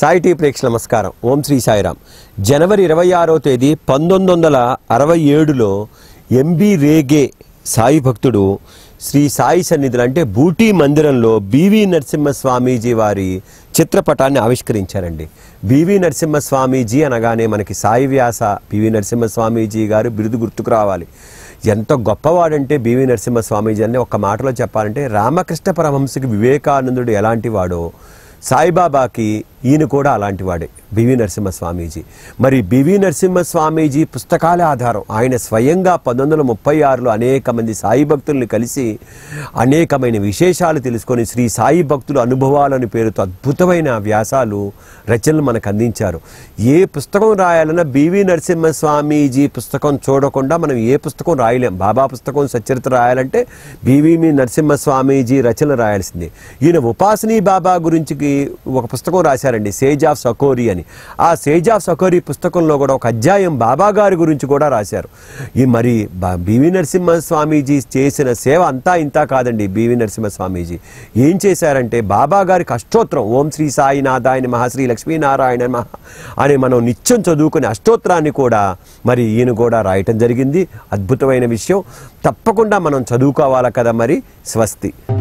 Sai tea ప్రేక్ష నమస్కారం ఓం శ్రీ సాయిరామ్ జనవరి ఇరవై ఆరో తేదీ పంతొమ్మిది వందల అరవై ఏడులో ఎంబి రేగే సాయి భక్తుడు శ్రీ సాయి సన్నిధులు అంటే బూటీ మందిరంలో బివి నరసింహ స్వామీజీ వారి చిత్రపటాన్ని ఆవిష్కరించారండి బివి నరసింహ స్వామీజీ అనగానే మనకి సాయి వ్యాస బివి నరసింహ స్వామీజీ గారు బిరుదు గుర్తుకు రావాలి ఎంత గొప్పవాడంటే బివి నరసింహ స్వామీజీ అని ఒక మాటలో చెప్పాలంటే రామకృష్ణ పరమహంసకి వివేకానందుడు ఎలాంటి వాడో సాయిబాబాకి ఈయన కూడా అలాంటి వాడే బివి నరసింహ స్వామీజీ మరి బివి నరసింహ స్వామీజీ పుస్తకాలే ఆధారం ఆయన స్వయంగా పంతొమ్మిది వందల ముప్పై ఆరులో అనేక మంది సాయి భక్తుల్ని కలిసి అనేకమైన విశేషాలు తెలుసుకొని శ్రీ సాయి భక్తుల అనుభవాలని పేరుతో అద్భుతమైన వ్యాసాలు రచనలు మనకు అందించారు ఏ పుస్తకం రాయాలన్నా బివి నరసింహ స్వామీజీ పుస్తకం చూడకుండా మనం ఏ పుస్తకం రాయలేం బాబా పుస్తకం సచరిత్ర రాయాలంటే బివి నరసింహ స్వామీజీ రచనలు రాయాల్సిందే ఈయన ఉపాసనీ బాబా గురించి ఒక పుస్తకం రాశారండి సేజ్ ఆఫ్ సకోరి అని ఆ సేజ్ ఆఫ్ సకోరి పుస్తకంలో కూడా ఒక అధ్యాయం బాబా గారి గురించి కూడా రాశారు ఈ మరి బ- బివి నరసింహ స్వామీజీ చేసిన సేవ అంతా ఇంతా కాదండి బివి నరసింహ స్వామీజీ ఏం చేశారంటే బాబా గారికి అష్టోత్తరం ఓం శ్రీ సాయినాథాయన మహాశ్రీ లక్ష్మీనారాయణ మహా అని మనం నిత్యం చదువుకునే అష్టోత్తరాన్ని కూడా మరి ఈయన కూడా రాయటం జరిగింది అద్భుతమైన విషయం తప్పకుండా మనం చదువుకోవాలి కదా మరి స్వస్తి